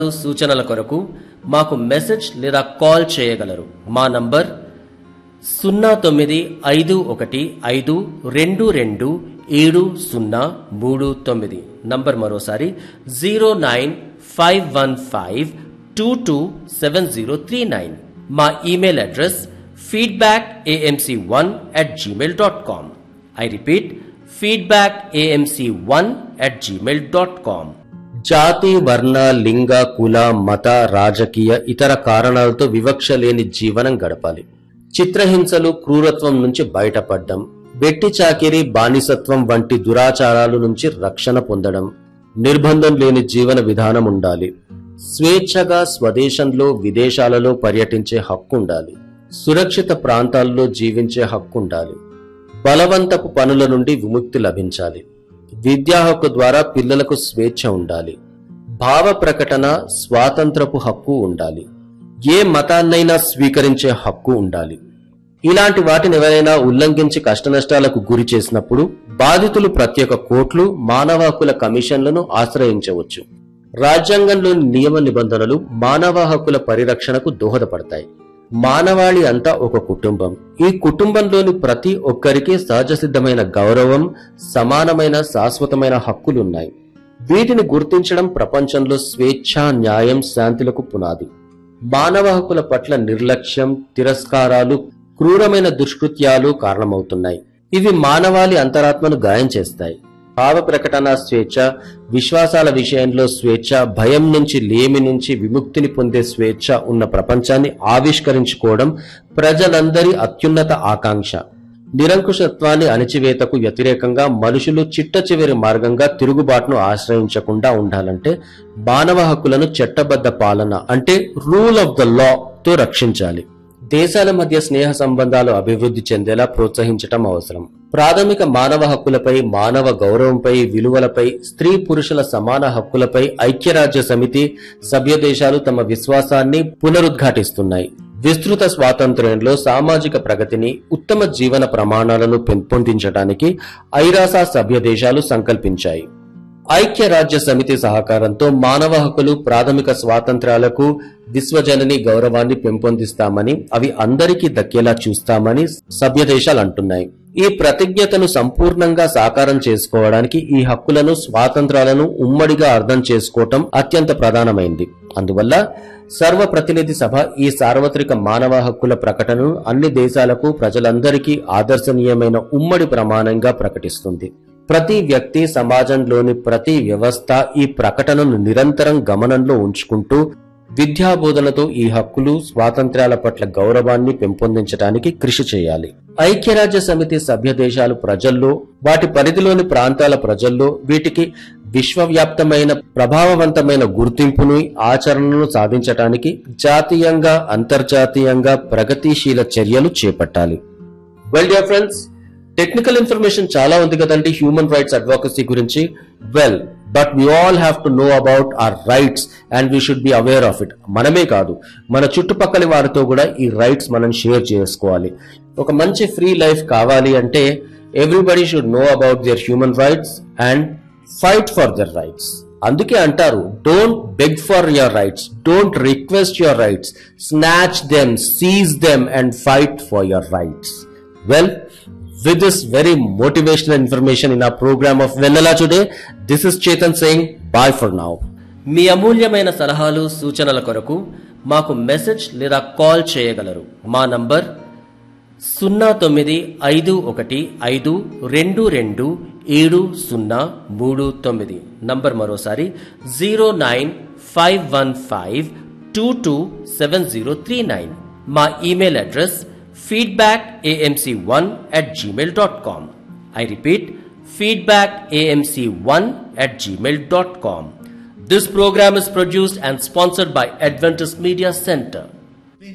సూచనల కొరకు మాకు మెసేజ్ లేదా కాల్ చేయగలరు మా నంబర్ సున్నా తొమ్మిది ఐదు ఒకటి ఐదు రెండు రెండు ఏడు సున్నా మూడు తొమ్మిది నంబర్ మరోసారి zero nine five one five two two seven zero three nine మా email address feedback AMC one at Gmail dot com I repeat feedback AMC one at Gmail dot com జాతి వర్ణ లింగ కుల మత రాజకీయ ఇతర కారణాలతో వివక్ష లేని జీవనం గడపాలి చిత్రహింసలు క్రూరత్వం నుంచి బయటపడడం వెట్టి చాకిరి బానిసత్వం వంటి దురాచారాల నుంచి రక్షణ పొందడం నిర్బంధం లేని జీవన విధానం ఉండాలి స్వేచ్ఛగా స్వదేశంలో విదేశాలలో పర్యటించే హక్కు ఉండాలి సురక్షిత ప్రాంతాల్లో జీవించే హక్కు ఉండాలి బలవంతపు పనుల నుండి విముక్తి లభించాలి విద్యా హక్కు ద్వారా పిల్లలకు స్వేచ్ఛ ఉండాలి భావ ప్రకటన స్వాతంత్రపు హక్కు ఉండాలి ఏ మతాన్నైనా స్వీకరించే హక్కు ఉండాలి ఇలాంటి వాటిని ఎవరైనా ఉల్లంఘించి కష్టనష్టాలకు గురి చేసినప్పుడు బాధితులు ప్రత్యేక కోర్టులు మానవ హక్కుల కమిషన్లను ఆశ్రయించవచ్చు రాజ్యాంగంలోని నియమ నిబంధనలు మానవ హక్కుల పరిరక్షణకు దోహదపడతాయి మానవాళి అంతా ఒక కుటుంబం ఈ కుటుంబంలోని ప్రతి ఒక్కరికి సహజ సిద్ధమైన గౌరవం సమానమైన శాశ్వతమైన హక్కులున్నాయి వీటిని గుర్తించడం ప్రపంచంలో స్వేచ్ఛ న్యాయం శాంతులకు పునాది మానవ హక్కుల పట్ల నిర్లక్ష్యం తిరస్కారాలు క్రూరమైన దుష్కృత్యాలు కారణమవుతున్నాయి ఇవి మానవాళి అంతరాత్మను గాయం చేస్తాయి భావ ప్రకటన స్వేచ్ఛ విశ్వాసాల విషయంలో స్వేచ్ఛ భయం నుంచి లేమి నుంచి విముక్తిని పొందే స్వేచ్ఛ ఉన్న ప్రపంచాన్ని ఆవిష్కరించుకోవడం ప్రజలందరి అత్యున్నత ఆకాంక్ష నిరంకుశత్వాన్ని అణిచివేతకు వ్యతిరేకంగా మనుషులు చిట్ట చివరి మార్గంగా తిరుగుబాటును ఆశ్రయించకుండా ఉండాలంటే మానవ హక్కులను చట్టబద్ధ పాలన అంటే రూల్ ఆఫ్ ద లా తో రక్షించాలి దేశాల మధ్య స్నేహ సంబంధాలు అభివృద్ధి చెందేలా ప్రోత్సహించటం అవసరం ప్రాథమిక మానవ హక్కులపై మానవ గౌరవంపై విలువలపై స్త్రీ పురుషుల సమాన హక్కులపై ఐక్యరాజ్య సమితి సభ్య దేశాలు తమ విశ్వాసాన్ని పునరుద్ఘాటిస్తున్నాయి విస్తృత స్వాతంత్ర్యంలో సామాజిక ప్రగతిని ఉత్తమ జీవన ప్రమాణాలను పెంపొందించడానికి ఐరాసా సభ్య దేశాలు సంకల్పించాయి ఐక్యరాజ్య సమితి సహకారంతో మానవ హక్కులు ప్రాథమిక స్వాతంత్ర్యాలకు విశ్వజనని గౌరవాన్ని పెంపొందిస్తామని అవి అందరికీ దక్కేలా చూస్తామని సభ్య దేశాలు అంటున్నాయి ఈ ప్రతిజ్ఞతను సంపూర్ణంగా సాకారం చేసుకోవడానికి ఈ హక్కులను స్వాతంత్రాలను ఉమ్మడిగా అర్థం చేసుకోవటం అత్యంత ప్రధానమైంది అందువల్ల సర్వ ప్రతినిధి సభ ఈ సార్వత్రిక మానవ హక్కుల ప్రకటనను అన్ని దేశాలకు ప్రజలందరికీ ఆదర్శనీయమైన ఉమ్మడి ప్రమాణంగా ప్రకటిస్తుంది ప్రతి వ్యక్తి సమాజంలోని ప్రతి వ్యవస్థ ఈ ప్రకటనను నిరంతరం గమనంలో ఉంచుకుంటూ విద్యాబోధనతో ఈ హక్కులు స్వాతంత్ర్యాల పట్ల గౌరవాన్ని పెంపొందించడానికి కృషి చేయాలి ఐక్యరాజ్య సమితి సభ్య దేశాలు ప్రజల్లో వాటి పరిధిలోని ప్రాంతాల ప్రజల్లో వీటికి విశ్వవ్యాప్తమైన ప్రభావవంతమైన గుర్తింపును ఆచరణను సాధించడానికి జాతీయంగా అంతర్జాతీయంగా ప్రగతిశీల చర్యలు చేపట్టాలి well dear friends technical information చాలా ఉంది కదండి హ్యూమన్ రైట్స్ అడ్వకసీ గురించి well but we all have to know about our rights and we should be aware of it మనమే కాదు మన చుట్టుపక్కల వారితో కూడా ఈ రైట్స్ మనం షేర్ చేసుకోవాలి ఒక మంచి ఫ్రీ లైఫ్ కావాలి అంటే everybody should know about their human rights and fight for their rights అందుకే అంటారు don't beg for your rights don't request your rights snatch them seize them and fight for your rights well with this very motivational information in our program of Vanilla today, this is Chetan saying bye for now. మీ అమూల్యమైన సలహాలు సూచనల కొరకు మాకు message లేదా call చేయగలరు మా number సున్నా తొమ్మిది ఐదు ఒకటి ఐదు రెండు రెండు ఏడు సున్నా మూడు తొమ్మిది నంబర్ మరోసారి zero nine five one five two two seven zero three nine మా email address feedback amc1 at gmail.com. I repeat, feedback amc1 at gmail.com. This program is produced and sponsored by Adventist Media Center.